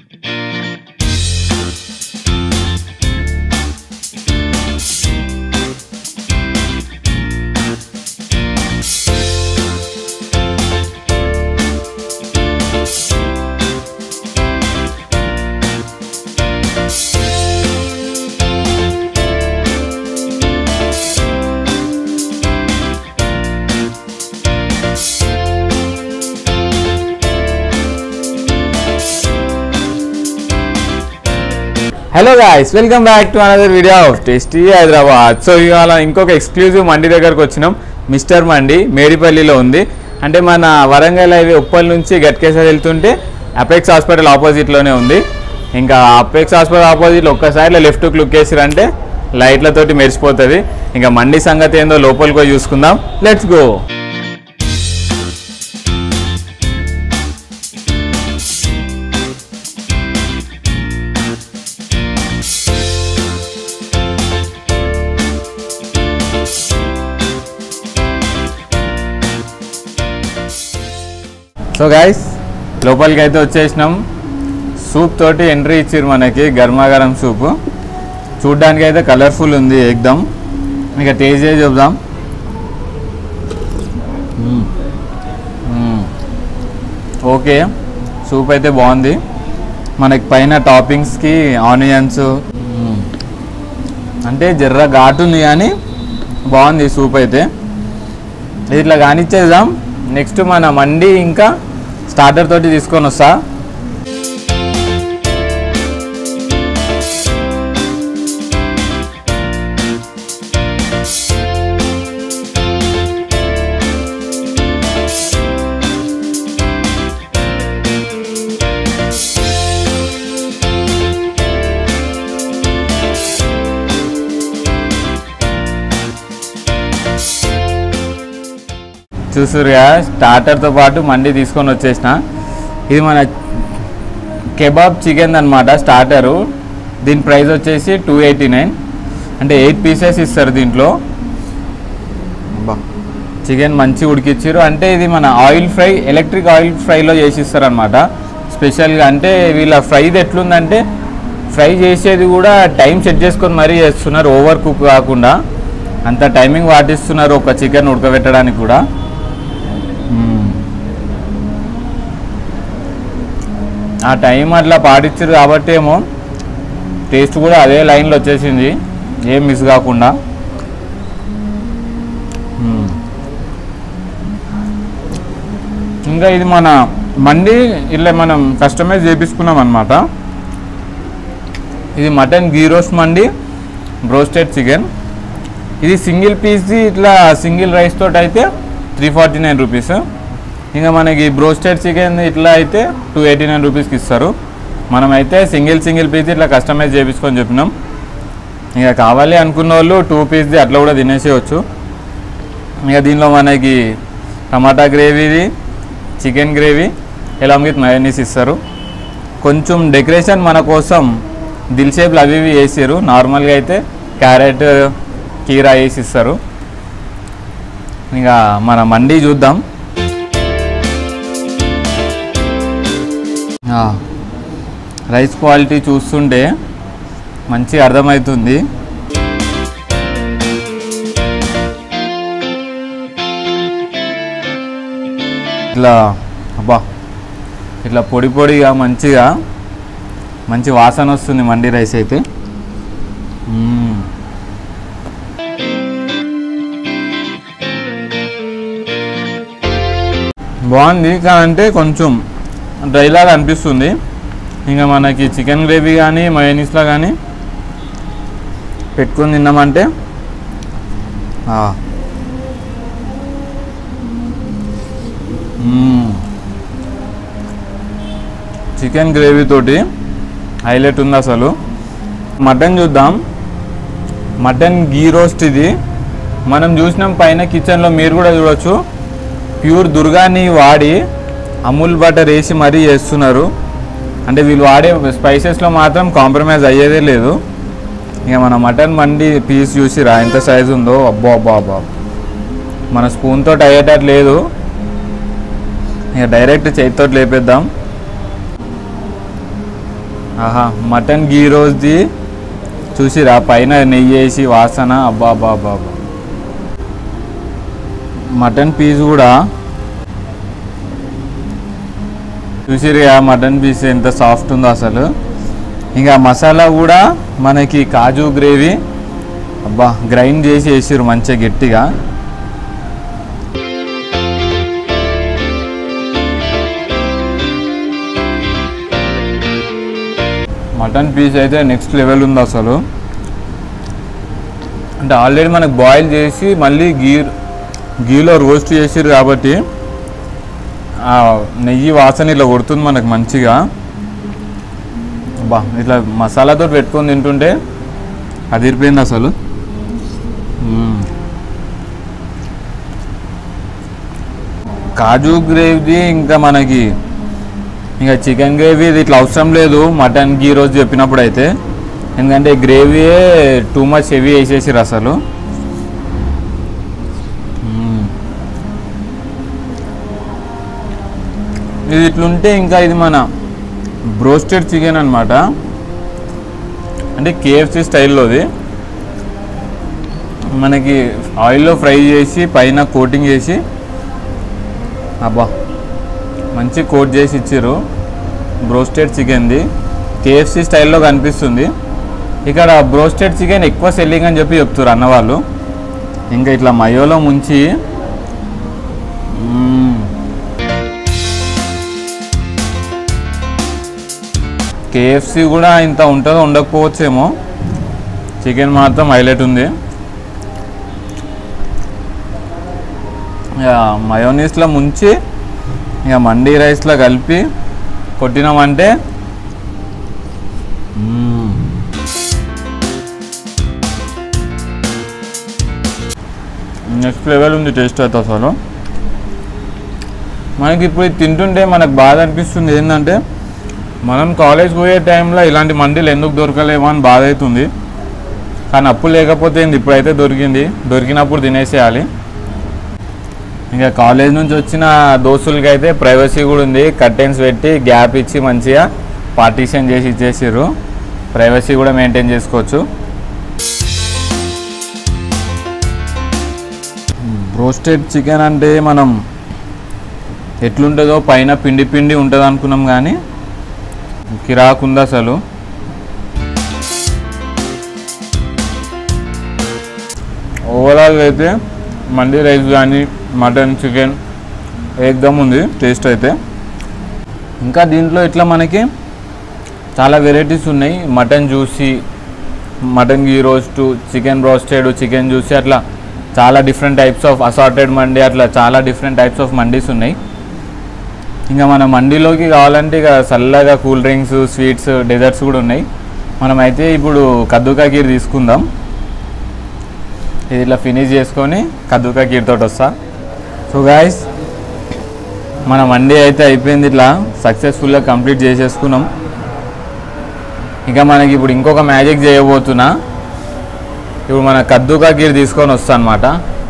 Hello guys welcome back to another video of tasty Hyderabad so ఇవాళ ఇంకొక exclusive మండి దగ్గరకు వచ్చినాం మిస్టర్ మండి మేడిపల్లిలో ఉంది అంటే మన వరంగల్ హైవే ఉప్పల్ నుంచి గట్కేసర్ వెళ్తుంటే అపెక్స్ హాస్పిటల్ ఆపోజిట్లోనే ఉంది ఇంకా అపెక్స్ హాస్పిటల్ ఆపోజిట్లో ఒక్కసారి లెఫ్ట్ క్లిక్ చేసిరంటే లైట్లతోటి మెరిసిపోతుంది ఇంకా మండి సంగతి ఏందో లోపలికి పోయి చూసుకుందాం లెట్స్ గో సో గైస్ లోపలికి అయితే వచ్చేసినాం సూప్ తోటి ఎంట్రీ ఇచ్చారు మనకి గర్మాగరం సూప్ చూడ్డానికి అయితే కలర్ఫుల్ ఉంది ఎగ్దమ్ ఇక టేస్ట్ చేసి చూద్దాం మ్మ్. మ్మ్. ఓకే సూప్ అయితే బాగుంది మనకి పైన టాపింగ్స్కి ఆనియన్స్ మ్మ్. అంటే జర్ర ఘాటు ఉంది కానీ బాగుంది సూప్ అయితే ఇది ఇట్లా కానిచ్చేద్దాం నెక్స్ట్ మన మండి ఇంకా స్టార్టర్ తోటి తీసుకొని వస్తా చూసురుగా స్టార్టర్తో పాటు మండి తీసుకొని వచ్చేసిన ఇది మన కెబాబ్ చికెన్ అనమాట స్టార్టరు దీని ప్రైస్ వచ్చేసి టూ ఎయిటీ నైన్ అంటే ఎయిట్ పీసెస్ ఇస్తారు దీంట్లో చికెన్ మంచి ఉడికిచ్చారు అంటే ఇది మన ఆయిల్ ఫ్రై ఎలక్ట్రిక్ ఆయిల్ ఫ్రైలో చేసి ఇస్తారు అనమాట స్పెషల్గా అంటే వీళ్ళ ఫ్రైది ఎట్లుందంటే ఫ్రై చేసేది కూడా టైం సెట్ చేసుకొని మరీ చేస్తున్నారు ఓవర్ కుక్ కాకుండా అంత టైమింగ్ పాటిస్తున్నారు ఒక చికెన్ ఉడకబెట్టడానికి కూడా మ్మ్. ఆ టైం అట్లా పాటించారు కాబట్టి ఏమో టేస్ట్ కూడా అదే లైన్లో వచ్చేసింది ఏం మిస్ కాకుండా మ్మ్. ఇంకా ఇది మన మండి ఇట్లా మనం కస్టమైజ్ చేపించుకున్నాం అనమాట ఇది mutton ghee roast mandi broasted chicken ఇది సింగిల్ పీస్ది ఇట్లా సింగిల్ రైస్ తోటి అయితే త్రీ ఫార్టీ నైన్ రూపీస్ ఇంకా మనకి బ్రోస్టెడ్ చికెన్ ఇట్లా అయితే టూ ఎయిటీ నైన్ రూపీస్కి ఇస్తారు మనమైతే సింగిల్ సింగిల్ పీస్ ఇట్లా కస్టమైజ్ చేయించుకొని చెప్పినాం ఇక కావాలి అనుకున్న వాళ్ళు టూ పీస్ది అట్లా కూడా తినేసేయచ్చు ఇక దీనిలో మనకి టమాటా గ్రేవీది chicken gravy along with mayonnaise ఇస్తారు కొంచెం డెకరేషన్ మన కోసం దిల్ షేప్లు అవి ఇవి వేసారు నార్మల్గా అయితే క్యారెట్ కీరా వేసి ఇస్తారు ఇక మన మండి చూద్దాం ఆ, రైస్ క్వాలిటీ చూస్తుంటే మంచి అర్థమవుతుంది ఇట్లా అబ్బా ఇట్లా పొడి పొడిగా మంచిగా మంచి వాసన వస్తుంది మండి రైస్ అయితే మ్మ్. బాగుంది కానీ అంటే కొంచెం డ్రైలాగా అనిపిస్తుంది ఇంకా మనకి చికెన్ గ్రేవీ కానీ మయోనీస్లో కానీ పెట్టుకొని తిన్నామంటే ఆ. మ్మ్. చికెన్ గ్రేవీ తోటి హైలైట్ ఉంది అసలు మటన్ చూద్దాం మటన్ గీ రోస్ట్ ఇది మనం చూసినాం పైన కిచెన్లో మీరు కూడా చూడొచ్చు ప్యూర్ దుర్గాని వాడి అమూల్ బటర్ వేసి మరీ చేస్తున్నారు అంటే వీళ్ళు వాడే స్పైసెస్లో మాత్రం కాంప్రమైజ్ అయ్యేదే లేదు ఇక మన మటన్ మండి పీస్ చూసిరా ఎంత సైజు ఉందో అబ్బో అబ్బో అబ్బో మన స్పూన్ తోటి అయ్యేటట్టు లేదు ఇక డైరెక్ట్ చేతితో లేపేద్దాం ఆహా మటన్ గీ రోజ్ది చూసిరా పైన నెయ్యి వేసి వాసన అబ్బా అబ్బా అబ్బా అబ్బా. మటన్ పీస్ కూడా చూసిరుగా మటన్ పీస్ ఎంత సాఫ్ట్ ఉందో అసలు ఇంకా మసాలా కూడా మనకి కాజు గ్రేవీ అబ్బా గ్రైండ్ చేసి వేసిర్రు మంచిగా గట్టిగా మటన్ పీస్ అయితే నెక్స్ట్ లెవెల్ ఉంది అసలు అంటే ఆల్రెడీ మనకు బాయిల్ చేసి మళ్ళీ గీ గీలో రోస్ట్ చేసిర్రు కాబట్టి ఆ నెయ్యి వాసన ఇట్లా కొడుతుంది మనకు మంచిగా బా ఇట్లా మసాలాతో పెట్టుకొని తింటుంటే అదిరిపోయింది అసలు మ్మ్. కాజు గ్రేవీ ఇంకా మనకి ఇంకా చికెన్ గ్రేవీ ఇది ఇట్లా అవసరం లేదు మటన్ గీ రోజు చెప్పినప్పుడు అయితే ఎందుకంటే గ్రేవీయే టూ మచ్ హెవీ వేసేసారు అసలు మ్మ్. ఇది ఇట్లుంటే ఇంకా ఇది మన బ్రోస్టెడ్ చికెన్ అనమాట అంటే కేఎఫ్సి స్టైల్లోది మనకి ఆయిల్లో ఫ్రై చేసి పైన కోటింగ్ చేసి అబ్బా మంచి కోట్ చేసి ఇచ్చారు బ్రోస్టెడ్ చికెన్ది కేఎఫ్సి స్టైల్లో కనిపిస్తుంది ఇక్కడ బ్రోస్టెడ్ చికెన్ ఎక్కువ సెల్లింగ్ అని చెప్పి చెప్తారు అన్నవాళ్ళు ఇంకా ఇట్లా మయోలో ముంచి మ్మ్. కేఎఫ్సి కూడా ఇంత ఉంటుందో ఉండకపోవచ్చేమో చికెన్ మాత్రం హైలైట్ ఉంది ఇక మయోనీస్లో ముంచి ఇక మండీ రైస్లో కలిపి కొట్టినామంటే మ్మ్. నెక్స్ట్ లెవెల్ ఉంది టేస్ట్ అయితే అసలు మనకి ఇప్పుడు ఇది తింటుంటే మనకు బాధ అనిపిస్తుంది ఏంటంటే మనం కాలేజ్ పోయే టైంలో ఇలాంటి మండీలు ఎందుకు దొరకలేమో అని బాధ అవుతుంది కానీ అప్పు లేకపోతే ఏంది ఇప్పుడైతే దొరికింది దొరికినప్పుడు తినేసేయాలి ఇంకా కాలేజ్ నుంచి వచ్చిన దోస్తులకి అయితే ప్రైవసీ కూడా ఉంది కర్టెన్స్ పెట్టి గ్యాప్ ఇచ్చి మంచిగా పార్టీషన్ చేసి ఇచ్చేసారు ప్రైవసీ కూడా మెయింటైన్ చేసుకోవచ్చు రోస్టెడ్ చికెన్ అంటే మనం ఎట్లుంటుందో పైన పిండి పిండి ఉంటుంది అనుకున్నాం కానీ కిరాకుంది అసలు ఓవరాల్గా అయితే మండీ రైస్ కానీ మటన్ చికెన్ ఏకదమ్ ఉంది టేస్ట్ అయితే ఇంకా దీంట్లో ఇట్లా మనకి చాలా వెరైటీస్ ఉన్నాయి mutton juicy mutton ghee roast chicken roasted chicken juicy అట్లా చాలా different types of assorted mandi అట్లా చాలా డిఫరెంట్ టైప్స్ ఆఫ్ మండీస్ ఉన్నాయి ఇంకా మన మండీలోకి కావాలంటే ఇక చల్లగా కూల్ డ్రింక్స్ స్వీట్స్ డెజర్ట్స్ కూడా ఉన్నాయి మనమైతే ఇప్పుడు కద్దుకా కీర్ తీసుకుందాం ఇది ఇట్లా ఫినిష్ చేసుకొని కద్దుకా కీర్ తోటి వస్తా సో గాయస్ మన మండీ అయితే అయిపోయింది ఇట్లా సక్సెస్ఫుల్గా కంప్లీట్ చేసేసుకున్నాం ఇంకా మనకి ఇప్పుడు ఇంకొక మ్యాజిక్ చేయబోతున్నా ఇప్పుడు మన కద్దుకా కీర్ తీసుకొని వస్తా అనమాట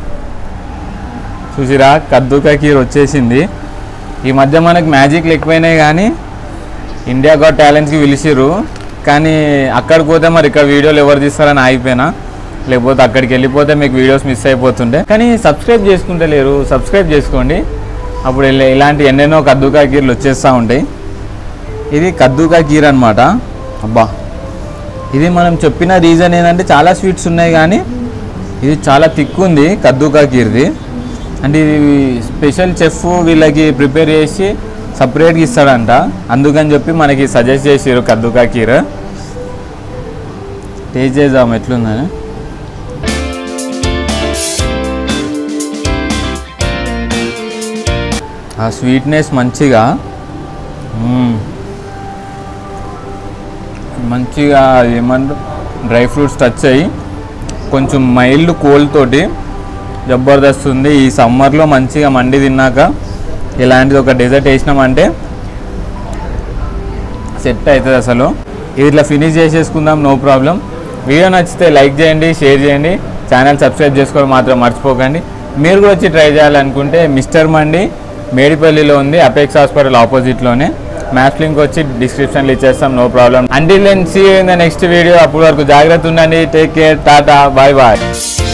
చూసిరా కద్దుకా కీర్ వచ్చేసింది ఈ మధ్య మనకి మ్యాజిక్లు ఎక్కువైనాయి కానీ ఇండియా గాట్ టాలెంట్స్కి పిలిచిర్రు కానీ అక్కడికి పోతే మరి ఇక్కడ వీడియోలు ఎవరు తీస్తారని ఆగిపోయినా లేకపోతే అక్కడికి వెళ్ళిపోతే మీకు వీడియోస్ మిస్ అయిపోతుండే కానీ సబ్స్క్రైబ్ చేసుకుంటే లేరు సబ్స్క్రైబ్ చేసుకోండి అప్పుడు ఇలా- ఇలాంటి ఎన్నెన్నో కద్దుకా కీర్లు వచ్చేస్తూ ఉంటాయి ఇది కద్దుకా కీర్ అనమాట అబ్బా ఇది మనం చెప్పిన రీజన్ ఏంటంటే చాలా స్వీట్స్ ఉన్నాయి కానీ ఇది చాలా థిక్ ఉంది కద్దుకా కీర్ది అంటే ఇది స్పెషల్ చెఫ్ వీళ్ళకి ప్రిపేర్ చేసి సపరేట్గా ఇస్తాడంట అందుకని చెప్పి మనకి సజెస్ట్ చేసారు కద్దుకా కీర్ టేస్ట్ చేద్దాం ఎట్లుందని ఆ స్వీట్నెస్ మంచిగా మ్మ్. మంచిగా ఏమంటారు డ్రై ఫ్రూట్స్ టచ్ అయ్యి కొంచెం మైల్డ్ కోల్డ్ తోటి జబర్దస్త్ ఉంది ఈ సమ్మర్లో మంచిగా మండి తిన్నాక ఇలాంటిది ఒక డెజర్ట్ వేసినామంటే సెట్ అవుతుంది అసలు ఇది ఇట్లా ఫినిష్ చేసేసుకుందాం నో ప్రాబ్లం వీడియో నచ్చితే లైక్ చేయండి షేర్ చేయండి ఛానల్ సబ్స్క్రైబ్ చేసుకోవడం మాత్రం మర్చిపోకండి మీరు కూడా వచ్చి ట్రై చేయాలనుకుంటే మిస్టర్ మండి మేడిపల్లిలో ఉంది అపెక్స్ హాస్పిటల్ ఆపోజిట్లోనే మ్యాప్ లింక్ వచ్చి డిస్క్రిప్షన్లో ఇచ్చేస్తాం no problem until then see in the next video అప్పటి వరకు జాగ్రత్త ఉండండి take care tata bye bye